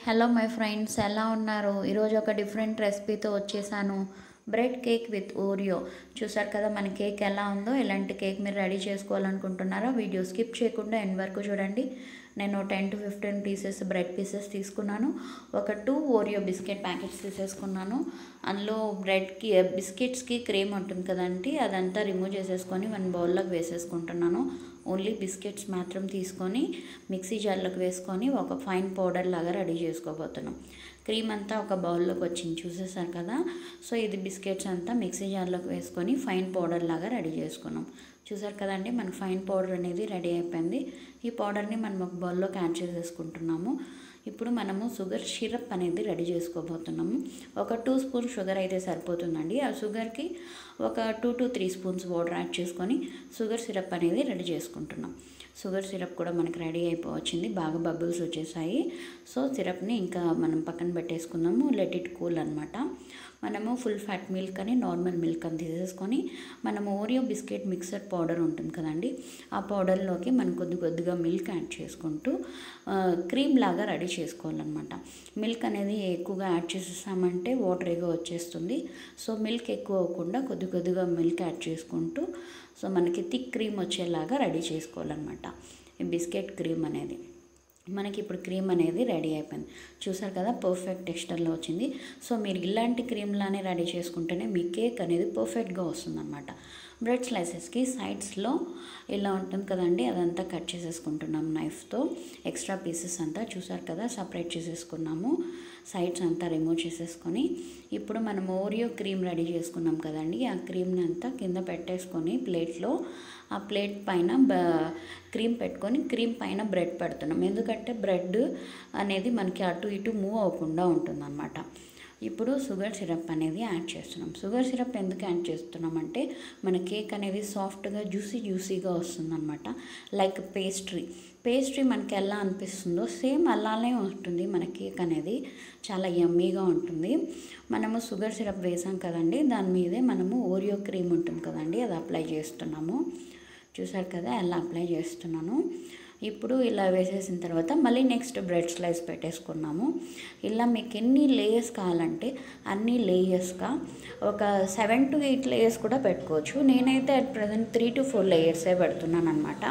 hello my friends ఎలా ఉన్నారు ఈరోజు ఒక డిఫరెంట్ రెసిపీతో వచ్చేసాను బ్రెడ్ కేక్ విత్ ఓరియో చూసారు కదా మన కేక్ ఎలా ఉందో ఇలాంటి కేక్ మీరు రెడీ చేసుకోవాలనుకుంటున్నారా వీడియో స్కిప్ చేయకుండా ఎండ్ వరకు చూడండి నేను ten to fifteen pieces bread pieces తీసుకున్నాను ఒక టూ ఓరియో బిస్కెట్ ప్యాకెట్స్ తీసేసుకున్నాను అందులో బ్రెడ్కి బిస్కెట్స్కి క్రీమ్ ఉంటుంది కదండి అదంతా రిమూవ్ చేసేసుకొని వన్ బౌల్లోకి వేసేసుకుంటున్నాను ఓన్లీ బిస్కెట్స్ మాత్రం తీసుకొని మిక్సీ జార్లోకి వేసుకొని ఒక ఫైన్ పౌడర్ లాగా రెడీ చేసుకోబోతున్నాం క్రీమ్ అంతా ఒక బౌల్లోకి వచ్చింది చూసేసారు కదా సో ఇది బిస్కెట్స్ అంతా మిక్సీ జార్లోకి వేసుకొని ఫైన్ పౌడర్ లాగా రెడీ చేసుకున్నాం చూసారు కదండి మన ఫైన్ పౌడర్ అనేది రెడీ అయిపోయింది ఈ పౌడర్ని మనం ఒక బౌల్లోకి యాడ్ చేసేసుకుంటున్నాము ఇప్పుడు మనము షుగర్ సిరప్ అనేది రెడీ చేసుకోబోతున్నాము ఒక టూ స్పూన్ షుగర్ అయితే సరిపోతుందండి ఆ షుగర్కి ఒక two to three spoons water add చేసుకొని షుగర్ సిరప్ అనేది రెడీ చేసుకుంటున్నాం షుగర్ సిరప్ కూడా మనకి రెడీ అయిపోవచ్చింది బాగా బబుల్స్ వచ్చేసాయి సో సిరప్ని ఇంకా మనం పక్కన పెట్టేసుకుందాము లెట్ ఇట్ కూల్ అనమాట మనము ఫుల్ ఫ్యాట్ మిల్క్ అని నార్మల్ మిల్క్ అని తీసేసుకొని మనము ఓరియో బిస్కెట్ మిక్సర్ పౌడర్ ఉంటుంది కదండి ఆ పౌడర్లోకి మనం కొద్ది కొద్దిగా మిల్క్ యాడ్ చేసుకుంటూ క్రీమ్ లాగా రెడీ చేసుకోవాలన్నమాట మిల్క్ అనేది ఎక్కువగా యాడ్ చేసేసామంటే వాటరీగా వచ్చేస్తుంది సో మిల్క్ ఎక్కువ అవ్వకుండా కొద్ది కొద్దిగా మిల్క్ యాడ్ చేసుకుంటూ సో మనకి థిక్ క్రీమ్ వచ్చేలాగా రెడీ చేసుకోవాలన్నమాట ఈ బిస్కెట్ క్రీమ్ అనేది మనకి ఇప్పుడు క్రీమ్ అనేది రెడీ అయిపోయింది చూసారు కదా పర్ఫెక్ట్ టెక్స్చర్లో వచ్చింది సో మీరు ఇలాంటి క్రీమ్లానే రెడీ చేసుకుంటేనే మీ కేక్ అనేది పర్ఫెక్ట్గా వస్తుందన్నమాట బ్రెడ్ స్లైసెస్కి సైడ్స్లో ఇలా ఉంటుంది కదండి అదంతా కట్ చేసేసుకుంటున్నాం నైఫ్తో ఎక్స్ట్రా పీసెస్ అంతా చూసారు కదా సపరేట్ చేసేసుకున్నాము సైడ్స్ అంతా రిమూవ్ చేసేసుకొని ఇప్పుడు మనం ఓరియో క్రీమ్ రెడీ చేసుకున్నాం కదండి ఆ క్రీమ్ని అంతా కింద పెట్టేసుకొని ప్లేట్లో ఆ ప్లేట్ పైన బ క్రీమ్ పెట్టుకొని క్రీమ్ పైన బ్రెడ్ పెడుతున్నాం ఎందుకంటే బ్రెడ్ అనేది మనకి అటు ఇటు మూవ్ అవ్వకుండా ఉంటుందన్నమాట ఇప్పుడు షుగర్ సిరప్ అనేది యాడ్ చేస్తున్నాం షుగర్ సిరప్ ఎందుకు యాడ్ చేస్తున్నాం అంటే మన కేక్ అనేది సాఫ్ట్గా జ్యూసీ జ్యూసీగా వస్తుందన్నమాట లైక్ పేస్ట్రీ పేస్ట్రీ మనకి ఎలా అనిపిస్తుందో సేమ్ అలానే ఉంటుంది మన కేక్ అనేది చాలా యమ్మీగా ఉంటుంది మనము షుగర్ సిరప్ వేసాం కదండి దాని మీదే మనము ఓరియో క్రీమ్ ఉంటుంది కదండి అది అప్లై చేస్తున్నాము చూసారు కదా ఎలా అప్లై చేస్తున్నాను ఇప్పుడు ఇలా వేసేసిన తర్వాత మళ్ళీ నెక్స్ట్ బ్రెడ్ స్లైస్ పెట్టేసుకున్నాము ఇలా మీకు ఎన్ని లేయర్స్ కావాలంటే అన్ని లేయర్స్గా ఒక సెవెన్ టు ఎయిట్ లేయర్స్ కూడా పెట్టుకోవచ్చు నేనైతే at present three to four లేయర్సే పెడుతున్నాను అనమాట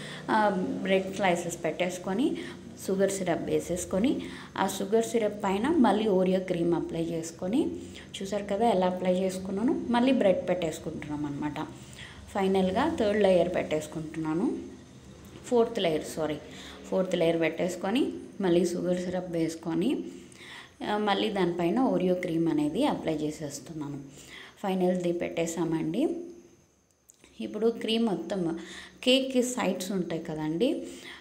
బ్రెడ్ స్లైసెస్ పెట్టేసుకొని షుగర్ సిరప్ వేసేసుకొని ఆ షుగర్ సిరప్ పైన మళ్ళీ ఓరియో క్రీమ్ అప్లై చేసుకొని చూసారు కదా ఎలా అప్లై చేసుకున్నాను మళ్ళీ బ్రెడ్ పెట్టేసుకుంటున్నాం అనమాట ఫైనల్గా థర్డ్ లేయర్ పెట్టేసుకుంటున్నాను fourth layer sorry fourth layer పెట్టేసుకొని మళ్ళీ షుగర్ సిరప్ వేసుకొని మళ్ళీ దానిపైన ఓరియో క్రీమ్ అనేది అప్లై చేసేస్తున్నాను ఫైనల్ది పెట్టేసామండి ఇప్పుడు క్రీమ్ మొత్తం కేక్కి సైడ్స్ ఉంటాయి కదండి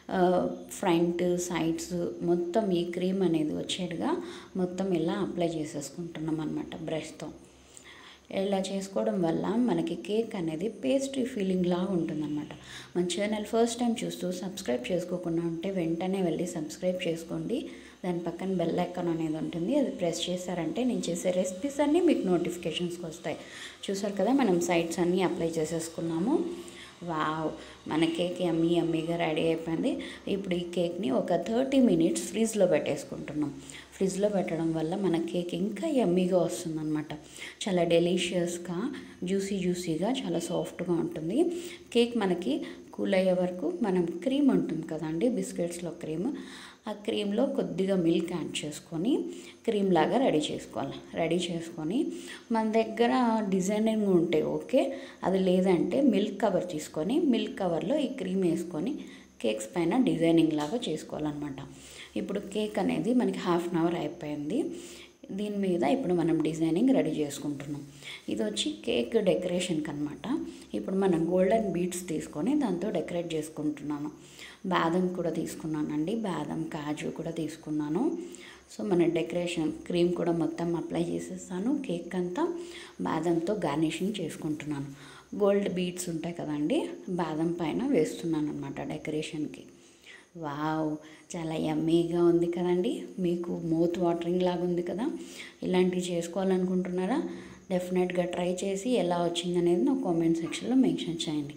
ఫ్రంట్ సైడ్స్ మొత్తం ఈ క్రీమ్ అనేది వచ్చేట్టుగా మొత్తం ఇలా అప్లై చేసేసుకుంటున్నాం అనమాట బ్రష్తో ఇలా చేసుకోవడం వల్ల మనకి కేక్ అనేది పేస్ట్రీ ఫీలింగ్ లాగా ఉంటుందన్నమాట మన ఛానల్ ఫస్ట్ టైం చూస్తూ సబ్స్క్రైబ్ చేసుకోకుండా ఉంటే వెంటనే వెళ్ళి సబ్స్క్రైబ్ చేసుకోండి దాని పక్కన బెల్ ఐకాన్ అనేది ఉంటుంది అది ప్రెస్ చేశారంటే నేను చేసే రెసిపీస్ అన్నీ మీకు నోటిఫికేషన్స్కి వస్తాయి చూసారు కదా మనం సైడ్స్ అన్నీ అప్లై చేసేసుకున్నాము వావ్ మన కేక్ అమ్మీ అమ్మీగా రెడీ అయిపోయింది ఇప్పుడు ఈ కేక్ని ఒక థర్టీ మినిట్స్ ఫ్రిడ్జ్లో పెట్టేసుకుంటున్నాం ఫ్రిడ్జ్లో పెట్టడం వల్ల మన కేక్ ఇంకా ఎమ్మీగా వస్తుందన్నమాట చాలా డెలీషియస్గా జ్యూసీ జ్యూసీగా చాలా సాఫ్ట్గా ఉంటుంది కేక్ మనకి కూల్ అయ్యే వరకు మనం క్రీమ్ ఉంటుంది కదండి బిస్కెట్స్లో క్రీమ్ ఆ క్రీమ్లో కొద్దిగా మిల్క్ యాడ్ చేసుకొని క్రీమ్ లాగా రెడీ చేసుకోవాలి రెడీ చేసుకొని మన దగ్గర డిజైనింగ్ ఉంటే ఓకే అది లేదంటే మిల్క్ కవర్ తీసుకొని మిల్క్ కవర్లో ఈ క్రీమ్ వేసుకొని కేక్స్ పైన డిజైనింగ్ లాగా చేసుకోవాలన్నమాట ఇప్పుడు కేక్ అనేది మనకి హాఫ్ అన్ అవర్ అయిపోయింది దీని మీద ఇప్పుడు మనం డిజైనింగ్ రెడీ చేసుకుంటున్నాం ఇది వచ్చి కేక్ డెకరేషన్కి అనమాట ఇప్పుడు మనం గోల్డెన్ బీడ్స్ తీసుకొని దాంతో డెకరేట్ చేసుకుంటున్నాను బాదం కూడా తీసుకున్నానండి బాదం కాజు కూడా తీసుకున్నాను సో మన డెకరేషన్ క్రీమ్ కూడా మొత్తం అప్లై చేసేస్తాను కేక్ అంతా బాదంతో గార్నిషింగ్ చేసుకుంటున్నాను గోల్డ్ బీడ్స్ ఉంటాయి కదండి బాదం పైన వేస్తున్నాను అనమాట డెకరేషన్కి వావ్ చాలా యమ్మీగా ఉంది కదండి మీకు మౌత్ వాటరింగ్ లాగా ఉంది కదా ఇలాంటివి చేసుకోవాలనుకుంటున్నారా డెఫినెట్గా ట్రై చేసి ఎలా వచ్చిందనేది నా కామెంట్ సెక్షన్లో మెన్షన్ చేయండి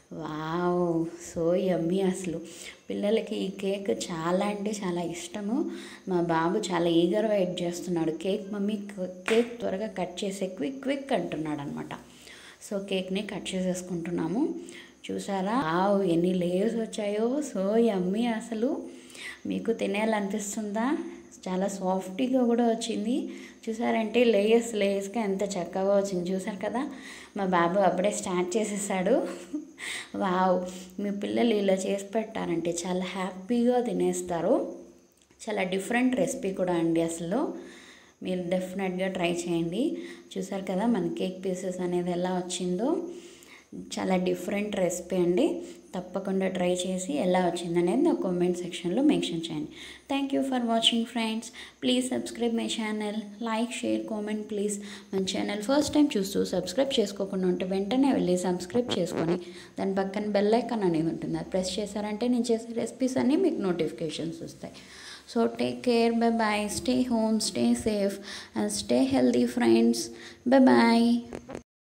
వావ్ సో యమ్మీ అసలు పిల్లలకి ఈ కేక్ చాలా అంటే చాలా ఇష్టము మా బాబు చాలా ఈగర్ వెయిట్ చేస్తున్నాడు కేక్ మమ్మీ కేక్ త్వరగా కట్ చేసే క్విక్ క్విక్ అంటున్నాడు అనమాట సో కేక్ని కట్ చేసేసుకుంటున్నాము చూసారా ఆవ్ ఎన్ని లేయర్స్ వచ్చాయో సో యమ్మీ అసలు మీకు తినేయాలనిపిస్తుందా చాలా సాఫ్ట్గా కూడా వచ్చింది చూసారంటే లేయర్స్ లేయర్స్గా ఎంత చక్కగా వచ్చింది చూసారు కదా మా బాబు అప్పుడే స్టార్ట్ చేసేసాడు వావ్ మీ పిల్లలు ఇలా చేసి పెట్టారంటే చాలా హ్యాపీగా తినేస్తారు చాలా డిఫరెంట్ రెసిపీ కూడా అండి అసలు మీరు డెఫినెట్గా ట్రై చేయండి చూసారు కదా మన కేక్ పీసెస్ అనేది ఎలా వచ్చిందో చాలా డిఫరెంట్ రెసిపీ అండి తప్పకుండా ట్రై చేసి ఎలా వచ్చిందనేది నా కామెంట్ సెక్షన్లో మెన్షన్ చేయండి thank you for watching friends please subscribe my channel like share comment please మన ఛానల్ ఫస్ట్ టైం చూస్తూ సబ్స్క్రైబ్ చేసుకోకుండా ఉంటే వెంటనే వెళ్ళి సబ్స్క్రైబ్ చేసుకొని దాని పక్కన బెల్ ఐకాన్ అనేది ఉంటుంది అది ప్రెస్ చేశారంటే నేను చేసే రెసిపీస్ అన్నీ మీకు నోటిఫికేషన్స్ వస్తాయి so take care bye bye stay home stay safe and stay healthy friends bye bye